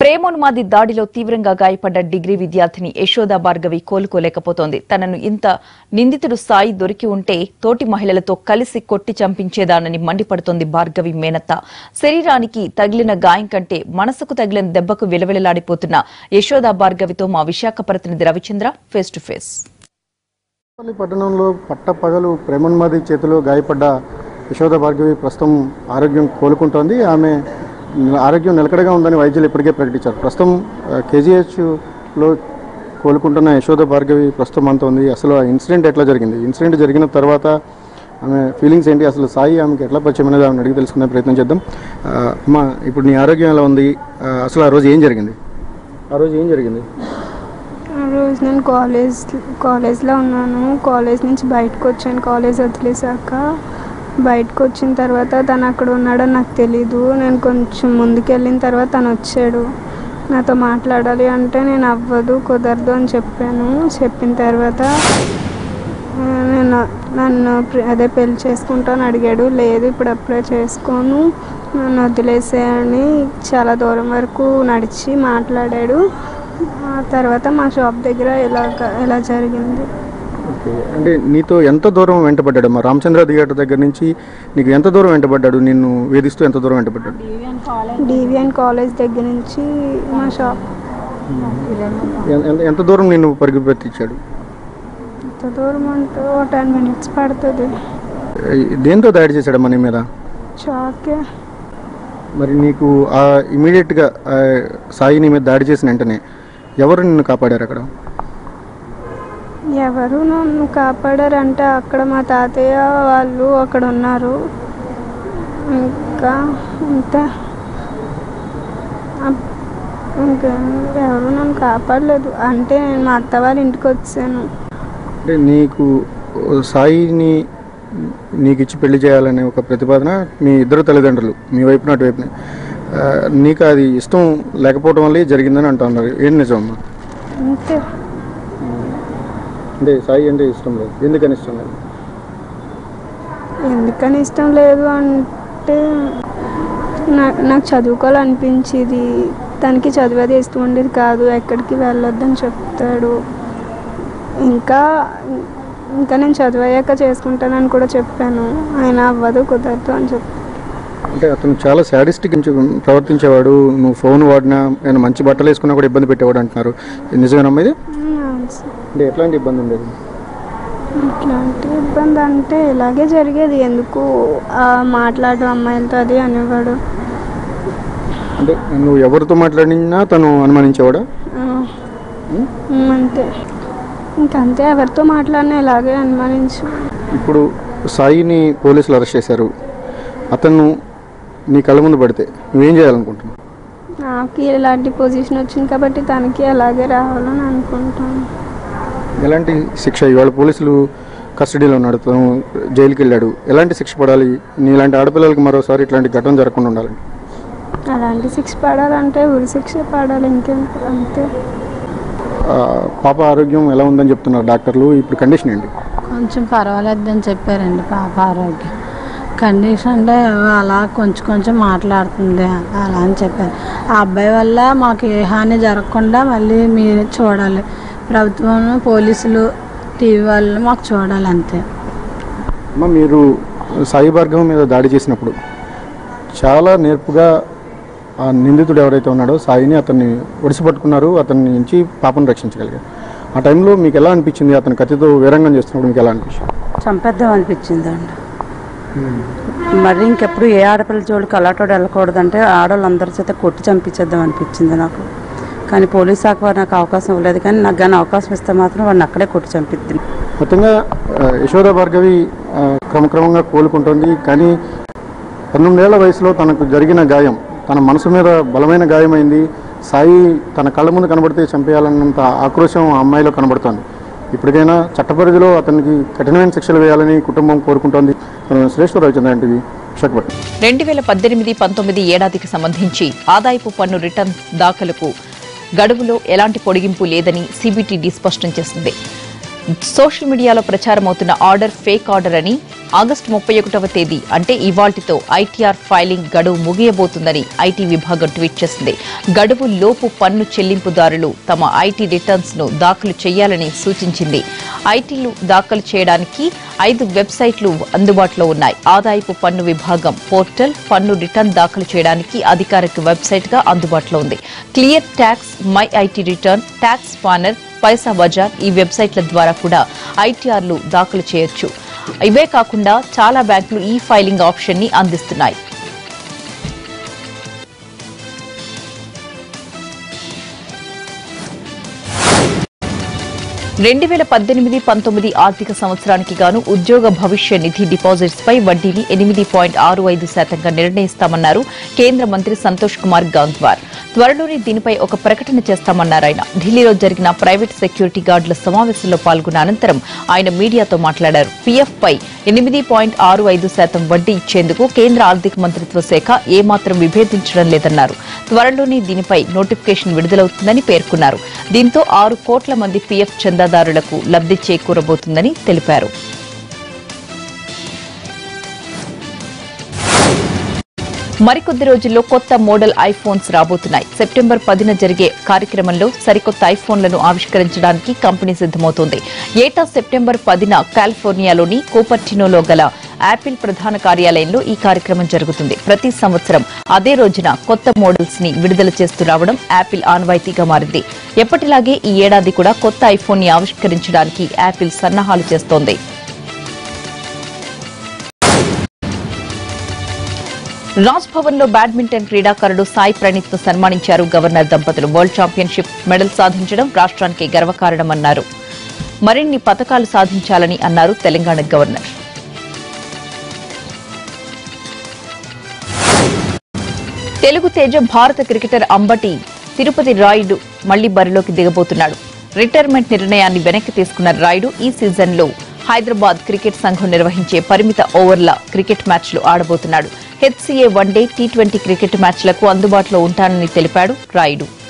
ప్రేమోన్మాది దాడిలో తీవ్రంగా గాయపడ్డ డిగ్రీ విద్యార్థిని యశోద భార్గవి కోలుకోలేకపోతోంది తనను ఇంత నిందితుడు సాయి దొరికి ఉంటే తోటి మహిళలతో కలిసి కొట్టి చంపించేదానని మండిపడుతోంది భార్గవి మేనత్త శరీరానికి తగిలిన గాయం కంటే మనసుకు తగిలిన దెబ్బకు విలవిలలాడిపోతున్న యశోద భార్గవితో మా విశాఖ ప్రతినిధి రవిచంద్ర ఫేస్ టు ఫేస్ పల్లి పట్టణంలో పట్టపగలు ప్రేమన్మాది చేతిలో గాయపడ్డ యశోద భార్గవి ప్రస్తుతం ఆరోగ్యం కోలుకుంటోంది ఆమె ఆరోగ్యం నిలకడగా ఉందని వైద్యులు ఇప్పటికే ప్రకటించారు ప్రస్తుతం కేజీహెచ్లో కోలుకుంటున్న యశోద భార్గవి ప్రస్తుతం అంత ఉంది అసలు ఆ ఇన్సిడెంట్ ఎట్లా జరిగింది ఇన్సిడెంట్ జరిగిన తర్వాత ఆమె ఫీలింగ్స్ ఏంటి అసలు సాయి ఆమెకి ఎట్లా పరిచయం అనేది ఆమెను అడిగి తెలుసుకునే ప్రయత్నం చేద్దాం ఆ, అమ్మా ఇప్పుడు నీ ఆరోగ్యం ఎలా ఉంది ఆ, అసలు ఆ రోజు ఏం జరిగింది ఆ రోజు ఏం జరిగింది ఆ రోజు నేను కాలేజ్ కాలేజ్లో ఉన్నాను కాలేజ్ నుంచి బయటకు వచ్చాను కాలేజ్ వదిలేసాక బయటకు వచ్చిన తర్వాత తను అక్కడ ఉన్నాడో నాకు తెలీదు నేను కొంచెం ముందుకు వెళ్ళిన తర్వాత తను వచ్చాడు నాతో మాట్లాడాలి అంటే నేను అవ్వదు కుదరదు అని చెప్పాను చెప్పిన తర్వాత ఆ, నేను నన్ను ప్ర- అదే పెళ్లి చేసుకుంటాను అడిగాడు లేదు ఇప్పుడు అప్పుడే చేసుకోను నన్ను వదిలేసేయని చాలా దూరం వరకు నడిచి మాట్లాడాడు ఆ తర్వాత మా షాప్ దగ్గర ఇలా ఇలా జరిగింది ఓకే అంటే నీతో ఎంత దూరం వెంటబడ్డాడు మా రామచంద్ర థియేటర్ దగ్గర నుంచి నీకు ఎంత దూరం వెంటబడ్డాడు నిన్ను వేధిస్తూ ఎంత దూరం వెంటబడ్డాడు డివిఎన్ కాలేజ్ దగ్గర నుంచి మా షాప్ ఎ- ఎంత- ఎంత దూరం నిన్ను పరిగెత్తించాడు ఎంత దూరం అంటే ఓ టెన్ మినిట్స్ పడుతుంది ఏ- దేంతో దాడి చేశాడమ్మా నీ మీద షాకే మరి నీకు ఆ ఇమీడియట్గా ఆ సాయి నీ మీద దాడి చేసిన వెంటనే ఎవరు నిన్ను కాపాడారు అక్కడ ఎవరు నన్ను కాపాడారంటే అక్కడ మా తాతయ్య వాళ్ళు అక్కడ ఉన్నారు ఇంకా అంతే అప్- ఇంకా ఎవరు నన్ను కాపాడలేదు అంటే నేను మా అత్త వాళ్ళ ఇంటికి వచ్చాను అంటే నీకు సాయిని నీకు ఇచ్చి పెళ్లి చేయాలనే ఒక ప్రతిపాదన మీ ఇద్దరు తల్లిదండ్రులు మీ వైపున అటువైపున ఆ, నీకు అది ఇష్టం లేకపోవడం వల్లే జరిగిందని అంటా ఉన్నారు ఏం నిజం అమ్మా అంతే అంటే సాయి అంటే ఇష్టం లేదు ఎందుకని ఇష్టం లేదు ఎందుకని ఇష్టం లేదు అంటే నాకు నాకు చదువుకోవాలనిపించేది తనకి చదివేది ఇష్టం ఉండేది కాదు ఎక్కడికి వెళ్ళొద్దని చెప్తాడు ఇంకా ఇంకా నేను చదివయ్యాక చేసుకుంటానని కూడా చెప్పాను ఆయన అవ్వదు కుదరదు అని చెప్పి అంటే అతను చాలా సాడిస్టిక్ ప్రవర్తించేవాడు నువ్వు ఫోన్ వాడినా నేను మంచి బట్టలు వేసుకున్నా కూడా ఇబ్బంది పెట్టేవాడు అంటున్నారు ఇది నిజమేనమ్మా ఇది అవును సార్. అంటే ఎట్లాంటి ఇబ్బంది ఉండేది ఇట్లాంటి ఇబ్బంది అంటే ఇలాగే జరిగేది ఎందుకు ఆ మాట్లాడడం అమ్మాయిలతో అది అనేవాడు అంటే నువ్వు ఎవరితో మాట్లాడినా తను అనుమానించేవాడా ఆ, ఉమ్, అంతే ఇంకంతే ఎవరితో మాట్లాడినా ఇలాగే అనుమానించు ఇప్పుడు సాయిని పోలీసులు అరెస్ట్ చేశారు అతను నీ కళ్ళ ముందు పడితే నువ్వేం చేయాలనుకుంటున్నావు నాకు ఇలాంటి పొజిషన్ వచ్చింది కాబట్టి తనకి అలాగే రావాలని అనుకుంటాను ఎలాంటి శిక్ష ఇవాళ పోలీసులు కస్టడీలో ఉన్నాడు తను జైలుకి వెళ్ళాడు ఎలాంటి శిక్ష పడాలి నీలాంటి ఆడపిల్లలకి మరోసారి ఇట్లాంటి ఘటన జరగకుండా ఉండాలి అలాంటి శిక్ష పడాలంటే ఉరి శిక్ష పడాలి ఇంకేం అంతే ఆ, పాప ఆరోగ్యం ఎలా ఉందని చెప్తున్నారు డాక్టర్లు ఇప్పుడు కండిషన్ ఏంటి కొంచెం పర్వాలేదని చెప్పారండి పాప ఆరోగ్యం కండిషన్ అంటే అలా కొంచెం కొంచెం మాట్లాడుతుంది అలా అని చెప్పారు ఆ అబ్బాయి వల్ల మాకు ఏ హాని జరగకుండా మళ్ళీ మీరు చూడాలి ప్రభుత్వం పోలీసులు టీవీ వాళ్ళు మాకు చూడాలి అంతే అమ్మ మీరు సాయి భార్గవం మీద దాడి చేసినప్పుడు చాలా నేర్పుగా ఆ నిందితుడు ఎవరైతే ఉన్నాడో సాయిని అతన్ని ఒడిసి పట్టుకున్నారు అతన్ని నుంచి పాపను రక్షించగలిగారు ఆ టైంలో మీకు ఎలా అనిపించింది అతను కత్తితో వీరంగం చేస్తున్నప్పుడు మీకు ఎలా అనిపించింది చంపేద్దాం అనిపించిందండి మరి ఇంకెప్పుడు ఏ ఆడపిల్ల జోలికి అలాటోడు వెళ్ళకూడదంటే ఆడవాళ్ళందరి చేత కొట్టి చంపించేద్దాం అనిపించింది నాకు కానీ పోలీస్ శాఖ వారు నాకు అవకాశం ఇవ్వలేదు కానీ నాకు కానీ అవకాశం ఇస్తే మాత్రం వాడిని అక్కడే కొట్టి చంపిద్ది మొత్తంగా ఆ, యశోద భార్గవి ఆ, క్రమక్రమంగా కోలుకుంటుంది కానీ పన్నెండేళ్ల వయసులో తనకు జరిగిన గాయం తన మనసు మీద బలమైన గాయమైంది సాయి తన కళ్ళ ముందు కనబడితే చంపేయాలన్నంత ఆక్రోశం ఆ అమ్మాయిలో కనబడుతోంది ఇప్పటికైనా చట్టపరిధిలో అతనికి కఠినమైన శిక్షలు వేయాలని కుటుంబం కోరుకుంటోంది శ్రేష్ఠ రవిచంద్ర ఎన్టీవీ విశాఖపట్నం రెండు వేల పద్దెనిమిది పంతొమ్మిది ఏడాదికి సంబంధించి ఆదాయపు పన్ను రిటర్న్ దాఖలకు గడువులో ఎలాంటి పొడిగింపు లేదని సిబిటిడి స్పష్టం చేసింది సోషల్ మీడియాలో ప్రచారమవుతున్న ఆర్డర్ ఫేక్ ఆర్డర్ అని ఆగస్టు ముప్పై ఒకటవ తేదీ అంటే ఇవాల్టితో ఐటీఆర్ ఫైలింగ్ గడువు ముగియబోతుందని ఐటీ విభాగం ట్వీట్ చేసింది గడువు లోపు పన్ను చెల్లింపుదారులు తమ ఐటీ రిటర్న్స్ ను దాఖలు చేయాలని సూచించింది ఐటీలు దాఖలు చేయడానికి ఐదు వెబ్సైట్లు అందుబాటులో ఉన్నాయి ఆదాయపు పన్ను విభాగం పోర్టల్ పన్ను రిటర్న్ దాఖలు చేయడానికి అధికారిక వెబ్సైట్ గా అందుబాటులో ఉంది clear tax my IT return tax spanner Paisabazaar ఈ వెబ్సైట్ల ద్వారా కూడా ఐటీఆర్లు దాఖలు చేయొచ్చు ఇవే కాకుండా చాలా బ్యాంకులు ఈ ఫైలింగ్ ఆప్షన్ ని అందిస్తున్నాయి రెండు వేల పద్దెనిమిది పంతొమ్మిది ఆర్థిక సంవత్సరానికి గాను ఉద్యోగ భవిష్య నిధి డిపాజిట్స్ పై వడ్డీని ఎనిమిది పాయింట్ ఆరు ఐదు శాతంగా నిర్ణయిస్తామన్నారు కేంద్ర మంత్రి సంతోష్ కుమార్ గాంగ్వార్ త్వరలోనే దీనిపై ఒక ప్రకటన చేస్తామన్నారు ఆయన ఢిల్లీలో జరిగిన ప్రైవేట్ సెక్యూరిటీ గార్డుల సమావేశంలో పాల్గొన్న అనంతరం ఆయన మీడియాతో మాట్లాడారు పీఎఫ్ పై ఎనిమిది పాయింట్ ఆరు ఐదు శాతం వడ్డీ ఇచ్చేందుకు కేంద్ర ఆర్థిక మంత్రిత్వ శాఖ ఏమాత్రం విభేదించడం లేదన్నారు త్వరలోనే దీనిపై నోటిఫికేషన్ విడుదలవుతుందని పేర్కొన్నారు దీంతో ఆరు కోట్ల మంది పీఎఫ్ చందాదారులకు లబ్ధి చేకూరబోతుందని తెలిపారు మరికొద్ది రోజుల్లో కొత్త మోడల్ ఐఫోన్స్ రాబోతున్నాయి సెప్టెంబర్ పదిన జరిగే కార్యక్రమంలో సరికొత్త ఐఫోన్లను ఆవిష్కరించడానికి కంపెనీ సిద్దమవుతోంది ఏటా సెప్టెంబర్ పదిన కాలిఫోర్నియాలోని కోపర్టినోలో గల యాపిల్ ప్రధాన కార్యాలయంలో ఈ కార్యక్రమం జరుగుతుంది ప్రతి సంవత్సరం అదే రోజున కొత్త మోడల్స్ ని విడుదల చేస్తూ రావడం యాపిల్ ఆనవాయితీగా మారింది ఎప్పటిలాగే ఈ ఏడాది కూడా కొత్త ఐఫోన్ ని ఆవిష్కరించడానికి యాపిల్ సన్నాహాలు చేస్తోంది రాజ్ భవన్ లో బ్యాడ్మింటన్ క్రీడాకారుడు సాయి ప్రణీత్ ను సన్మానించారు గవర్నర్ దంపతులు వరల్డ్ ఛాంపియన్షిప్ మెడల్ సాధించడం రాష్ట్రానికి గర్వకారణమన్నారు మరిన్ని పతకాలు సాధించాలని అన్నారు తెలంగాణ గవర్నర్ తెలుగు తేజ భారత క్రికెటర్ అంబటి తిరుపతి రాయుడు మళ్లీ బరిలోకి దిగబోతున్నాడు రిటైర్మెంట్ నిర్ణయాన్ని వెనక్కి తీసుకున్న రాయుడు ఈ సీజన్లో హైదరాబాద్ క్రికెట్ సంఘం నిర్వహించే పరిమిత ఓవర్ల క్రికెట్ మ్యాచ్లు ఆడబోతున్నాడు HCA one day T twenty cricket మ్యాచ్లకు అందుబాటులో ఉంటానని తెలిపాడు రాయుడు